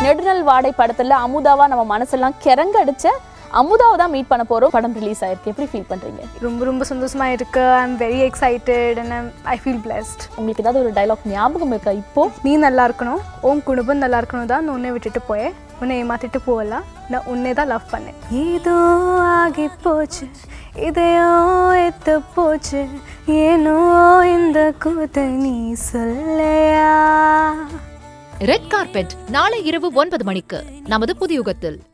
நெடுநல் வாடை படத்துல அமுதாவா நம்ம மனசெல்லாம் கிறங்க அடிச்ச அமுதாவை தான் மீட் பண்ண போறோம் படம் ரிலீஸ் ஆயிருக்கு எப்படி ஃபீல் பண்றீங்க ரொம்ப ரொம்ப சந்தோஷமா இருக்கு I am very excited and I feel blessed உங்களுக்கு ஏதாவது ஒரு டைலாக் ஞாபகம் இருக்கா இப்போ நீ நல்லா இருக்கணும் உன் குடும்பம் நல்லா இருக்கணும் தான் நான் உன்னை விட்டுட்டு போயேன் உன்னை ஏமாத்திட்டு போகல நான் உன்னை தான் லவ் பண்ணேன் ஏதோ ஆகி போச்சு இதையோ எத்து போச்சு ஏனோ இந்த கூத்த நீ சொல்லையா ரெட் கார்பெட் நாளை இரவு ஒன்பது மணிக்கு நமது புதியுகத்தில்